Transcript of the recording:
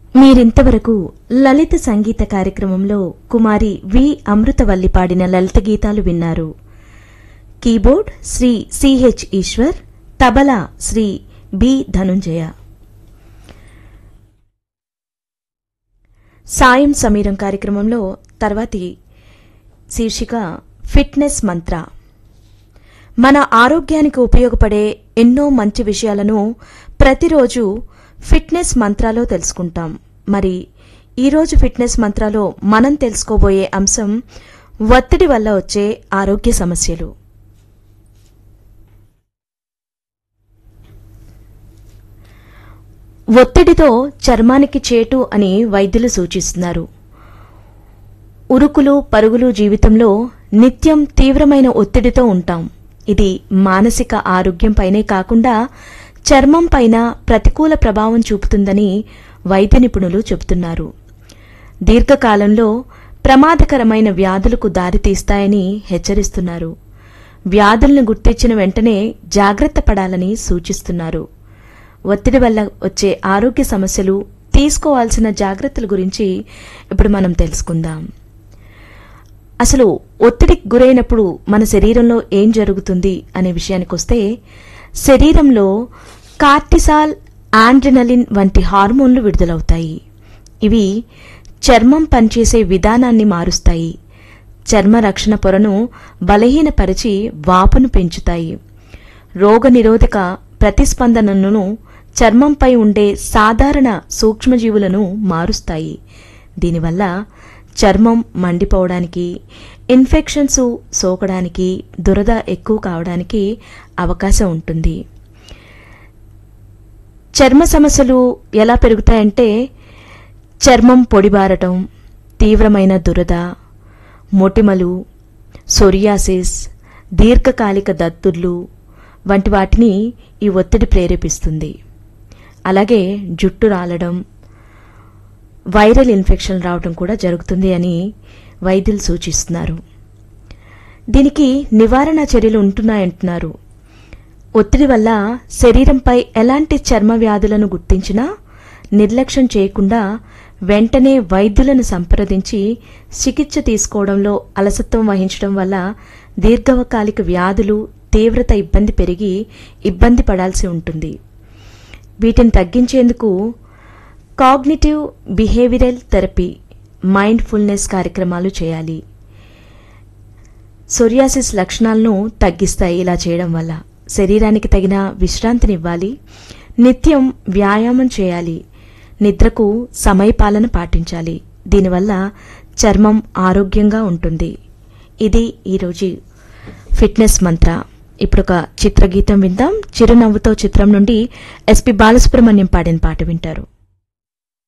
మీరింతవరకు లలిత సంగీత కార్యక్రమంలో కుమారి వి అమృతవల్లి పాడిన లలిత గీతాలు విన్నారు keyboard Sri CH Eshwar tabla Sri B Dhananjaya సాయం సమీరం కార్యక్రమంలో తర్వాతి శీర్షిక ఫిట్నెస్ మంత్ర మన ఆరోగ్యానికి ఉపయోగపడే ఎన్నో మంచి విషయాలను ప్రతిరోజు ఫిట్నెస్ మంత్రాలో తెలుసుకుంటాం మరి ఈరోజు ఫిట్నెస్ మంత్రాలో మనం తెలుసుకోబోయే అంశం ఒత్తిడి వల్ల వచ్చే ఆరోగ్య సమస్యలు ఒత్తిడితో చర్మానికి చేటు అని వైద్యులు సూచిస్తున్నారు ఉరుకులు పరుగులు జీవితంలో నిత్యం తీవ్రమైన ఒత్తిడితో ఉంటాం ఇది మానసిక ఆరోగ్యంపైనే కాకుండా చర్మం పైన ప్రతికూల ప్రభావం చూపుతుందని వైద్య నిపుణులు చెబుతున్నారు దీర్ఘకాలంలో ప్రమాదకరమైన వ్యాధులకు దారితీస్తాయని హెచ్చరిస్తున్నారు వ్యాధులను గుర్తించిన వెంటనే జాగ్రత్త పడాలని సూచిస్తున్నారు ఒత్తిడి వల్ల వచ్చే ఆరోగ్య సమస్యలు తీసుకోవాల్సిన జాగ్రత్తల గురించి ఇప్పుడు మనం తెలుసుకుందాం అసలు ఒత్తిడికి గురైనప్పుడు మన శరీరంలో ఏం జరుగుతుంది అనే విషయానికి వస్తే శరీరంలో కార్టిసాల్ ఆండ్రినలిన్ వంటి హార్మోన్లు విడుదలవుతాయి ఇవి చర్మం పనిచేసే విధానాన్ని మారుస్తాయి చర్మ రక్షణ పొరను బలహీనపరిచి వాపును పెంచుతాయి రోగనిరోధక ప్రతిస్పందనను చర్మంపై ఉండే సాధారణ సూక్ష్మజీవులను మారుస్తాయి దీనివల్ల చర్మం మండిపోవడానికి ఇన్ఫెక్షన్స్ సోకడానికి దురద ఎక్కువ కావడానికి అవకాశం ఉంటుంది చర్మ సమస్యలు ఎలా పెరుగుతాయంటే చర్మం పొడిబారటం తీవ్రమైన దురద మొటిమలు సొరియాసిస్ దీర్ఘకాలిక దద్దుర్లు వంటి వాటిని ఈ ఒత్తిడి ప్రేరేపిస్తుంది అలాగే జుట్టు రాలడం వైరల్ ఇన్ఫెక్షన్ రావడం కూడా జరుగుతుంది అని వైద్యులు సూచిస్తున్నారు దీనికి నివారణ చర్యలు ఉంటున్నాయంటున్నారు ఒత్తిడి వల్ల శరీరంపై ఎలాంటి చర్మ వ్యాధులను గుర్తించినా నిర్లక్ష్యం చేయకుండా వెంటనే వైద్యులను సంప్రదించి చికిత్స తీసుకోవడంలో అలసత్వం వహించడం వల్ల దీర్ఘకాలిక వ్యాధులు తీవ్రత ఇబ్బంది పెరిగి ఇబ్బంది పడాల్సి ఉంటుంది వీటిని తగ్గించేందుకు కాగ్నిటివ్ బిహేవియరల్ థెరపీ మైండ్ఫుల్నెస్ కార్యక్రమాలు చేయాలి సోరియాసిస్ లక్షణాలను తగ్గిస్తాయి ఇలా చేయడం వల్ల శరీరానికి తగిన విశ్రాంతినివ్వాలి నిత్యం వ్యాయామం చేయాలి నిద్రకు సమయపాలన పాటించాలి దీనివల్ల చర్మం ఆరోగ్యంగా ఉంటుంది ఇది ఈరోజు ఫిట్నెస్ మంత్ర ఇప్పుడు ఒక చిత్రగీతం విందాం చిరునవ్వుతో చిత్రం నుండి ఎస్పి బాలసుబ్రహ్మణ్యం పాడిన పాట వింటారు